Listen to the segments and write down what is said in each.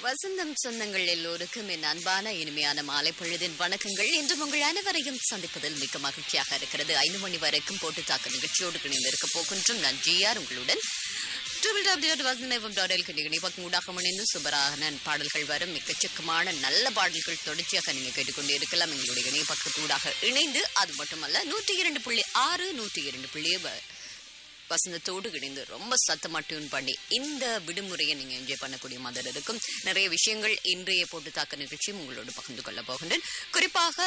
வசந்தம் சொந்தங்கள் எல்லோருக்கும் என் அன்பான இனிமையான மாலை பொழுதின் வணக்கங்கள் இன்று உங்கள் அனைவரையும் சந்திப்பதில் மிக்க மகிழ்ச்சியாக இருக்கிறது ஐந்து மணி வரைக்கும் போட்டு தாக்க நிகழ்ச்சியோடு இணைந்து இருக்க போகின்றோம் நான் ஜிஆர் உங்களுடன் triple W dot Vasantham dot L கண்டிகை பக்கம் ஊடாக இணைந்து சுபரான பாடல்கள் வரும் மிக்கச்சக்கமான நல்ல பாடல்கள் தொடர்ச்சியாக நீங்க கேட்டுக்கொண்டே இருக்கலாம் எங்களுடைய இணைய பக்கத்தூடாக இணைந்து அது மட்டுமல்ல நூற்றி இரண்டு புள்ளி ஆறு நூற்றி இரண்டு புள்ளி வ- வசந்தத்தோடு இணைந்து ரொம்ப சத்தமா டியூன் பண்ணி இந்த விடுமுறையை நீங்க என்ஜாய் பண்ணக்கூடிய மாதிரி இருக்கும் நிறைய விஷயங்கள் இன்றைய போட்டு தாக்க நிகழ்ச்சியும் உங்களோடு பகிர்ந்து கொள்ள போகின்றேன் குறிப்பாக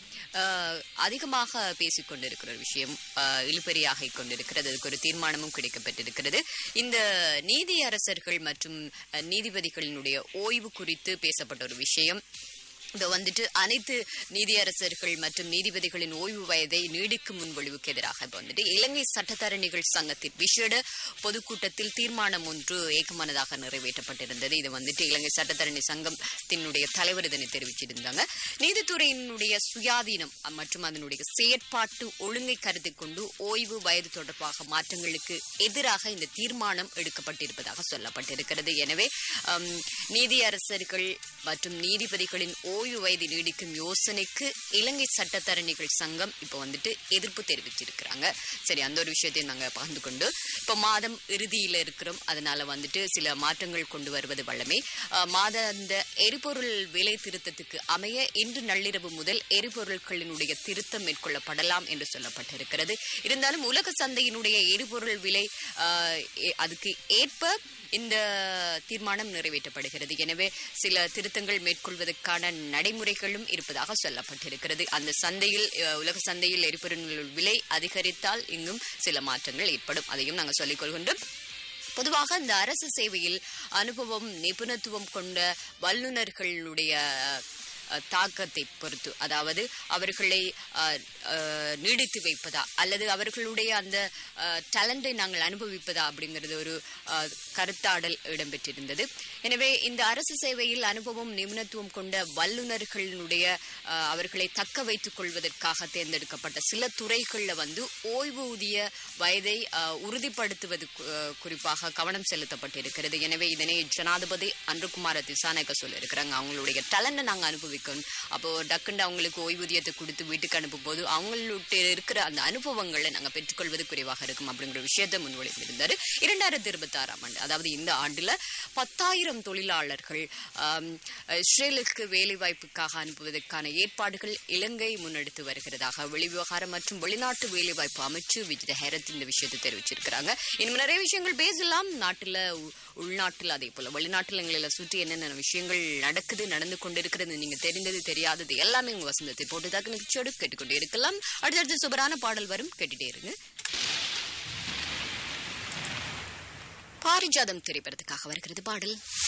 அஹ், அதிகமாக பேசிக் கொண்டிருக்கிற ஒரு விஷயம் அஹ், இழுபறியாக கொண்டிருக்கிறது அதுக்கு ஒரு தீர்மானமும் கிடைக்கப்பட்டிருக்கிறது இந்த நீதி அரசர்கள் மற்றும் அஹ், நீதிபதிகளினுடைய ஓய்வு குறித்து பேசப்பட்ட ஒரு விஷயம் இது வந்துட்டு அனைத்து நீதியரசர்கள் மற்றும் நீதிபதிகளின் ஓய்வு வயதை நீடிக்கும் முன்மொழிவுக்கு எதிராக இப்ப வந்துட்டு இலங்கை சட்டத்தரணிகள் சங்கத்தின் விசேட பொதுக்கூட்டத்தில் தீர்மானம் ஒன்று ஏகமனதாக நிறைவேற்றப்பட்டிருந்தது இது வந்துட்டு இலங்கை சட்டத்தரணி சங்கத்தினுடைய தலைவர் இதனை தெரிவிச்சிருந்தாங்க நீதித்துறையினுடைய சுயாதீனம் மற்றும் அதனுடைய செயற்பாட்டு ஒழுங்கை கருத்தில் கொண்டு ஓய்வு வயது தொடர்பாக மாற்றங்களுக்கு எதிராக இந்த தீர்மானம் எடுக்கப்பட்டிருப்பதாக சொல்லப்பட்டிருக்கிறது எனவே அம், நீதியரசர்கள் மற்றும் நீதிபதிகளின் ஓய்வு வயது நீடிக்கும் யோசனைக்கு இலங்கை சட்டத்தரணிகள் சங்கம் இப்போ வந்துட்டு எதிர்ப்பு தெரிவிச்சிருக்கிறாங்க சரி அந்த ஒரு விஷயத்தையும் நாங்கள் பகிர்ந்து கொண்டு இப்போ மாதம் இறுதியில் இருக்கிறோம் அதனால வந்துட்டு சில மாற்றங்கள் கொண்டு வருவது வல்லமே அஹ், மாத அந்த எரிபொருள் விலை திருத்தத்துக்கு அமைய இன்று நள்ளிரவு முதல் எரிபொருட்களினுடைய திருத்தம் மேற்கொள்ளப்படலாம் என்று சொல்லப்பட்டிருக்கிறது இருந்தாலும் உலக சந்தையினுடைய எரிபொருள் விலை அஹ், எ- அதுக்கு ஏற்ப இந்த தீர்மானம் நிறைவேற்றப்படுகிறது எனவே சில திருத்தங்கள் மேற்கொள்வதற்கான நடைமுறைகளும் இருப்பதாக சொல்லப்பட்டிருக்கிறது அந்த சந்தையில் அஹ், உலக சந்தையில் எரிபொருள் விலை அதிகரித்தால் இங்கும் சில மாற்றங்கள் ஏற்படும் அதையும் நாங்கள் சொல்லிக் கொள்கின்றோம் பொதுவாக இந்த அரசு சேவையில் அனுபவம் நிபுணத்துவம் கொண்ட வல்லுநர்களுடைய அஹ், தாக்கத்தை பொறுத்து அதாவது அவர்களை அஹ், அஹ், நீடித்து வைப்பதா அல்லது அவர்களுடைய அந்த டேலண்டை நாங்கள் அனுபவிப்பதா அப்படிங்கிறது ஒரு அஹ், கருத்தாடல் இடம்பெற்றிருந்தது எனவே இந்த அரசு சேவையில் அனுபவம் நிபுணத்துவம் கொண்ட வல்லுநர்களுடைய அஹ், அவர்களை தக்க வைத்துக் கொள்வதற்காக தேர்ந்தெடுக்கப்பட்ட சில துறைகளில் வந்து ஓய்வூதிய வயதை அஹ், உறுதிப்படுத்துவது கு- அஹ், குறிப்பாக கவனம் செலுத்தப்பட்டிருக்கிறது எனவே இதனை ஜனாதிபதி அன்றுகுமார திசாநாயக்க சொல்லியிருக்கிறாங்க அவங்களுடைய டேலண்டை நாங்கள் அனுபவிக்கணும் அப்போ டக்குண்டு அவங்களுக்கு ஓய்வூதியத்தை கொடுத்து வீட்டுக்கு அனுப்பும் போது அவங்கள்ட்ட இருக்கிற அந்த அனுபவங்களை நாங்கள் பெற்றுக்கொள்வது குறைவாக இருக்கும் அப்படிங்கிற விஷயத்தை முன்மொழிந்திருந்தார் இரண்டாயிரத்தி இருபத்தி ஆறாம் ஆண்டு அதாவது இந்த ஆண்டுல பத்தாயிரம் தொழிலாளர்கள் ஆம், இஸ்ரேலுக்கு வேலைவாய்ப்புக்காக அனுப்புவதற்கான ஏற்பாடுகள் இலங்கை முன்னெடுத்து வருகிறதாக வெளிவிவகாரம் மற்றும் வெளிநாட்டு வேலைவாய்ப்பு அமைச்சு விஜித ஹேரத் இந்த விஷயத்தை தெரிவிச்சிருக்கிறாங்க இன்னும் நிறைய விஷயங்கள் பேசலாம் நாட்டுல உ- உள்நாட்டுல அதே போல வெளிநாட்டுல எங்களை சுற்றி என்னென்ன விஷயங்கள் நடக்குது நடந்து கொண்டிருக்கிறது நீங்க தெரிந்தது தெரியாதது எல்லாமே உங்க வசந்தத்தை போட்டு தாக்கு நிகழ்ச்சியோடு கேட்டுக்கொண்டே இருக்கலாம் அடுத்தடுத்து சுபரான பாடல் வரும் கேட்டுட்டே இருங்க பாரிஜாதம் திரைப்படத்துக்காக வருகிறது பாடல்